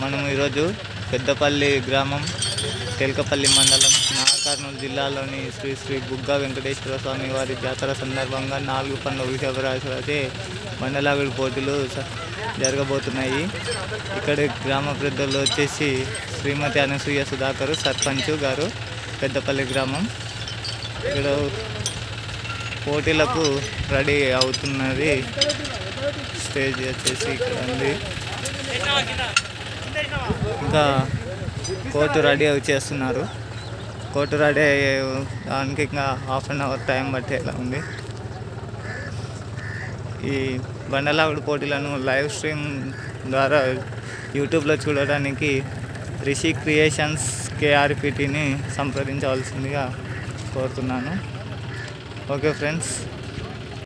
మనం ఈరోజు పెద్దపల్లి గ్రామం తెలకపల్లి మండలం నాగర్కర్నూలు జిల్లాలోని శ్రీ శ్రీ బుగ్గ వెంకటేశ్వర స్వామి వారి జాతర సందర్భంగా నాలుగు పనుల వృషభరాశి మండలాగుడి పోటీలు స- జరగబోతున్నాయి ఇక్కడ గ్రామ పెద్దలు వచ్చేసి శ్రీమతి అనసూయ సుధాకర్ సర్పంచ్ గారు పెద్దపల్లి గ్రామం ఇక్కడ పోటీలకు రెడీ అవుతున్నది స్టేజ్ వచ్చేసి ఇక్కడ ఉంది ఇంకా కోర్టు రెడీ చేస్తున్నారు కోర్టు రెడీ అయ్యే దానికి ఇంకా హాఫ్ అన్ అవర్ టైం పట్టేలా ఉంది ఈ బండలాగుడు పోటీలను లైవ్ స్ట్రీమ్ ద్వారా యూట్యూబ్లో చూడడానికి రిషి క్రియేషన్స్ కేఆర్పిటిని సంప్రదించవలసిందిగా కోరుతున్నాను ఓకే ఫ్రెండ్స్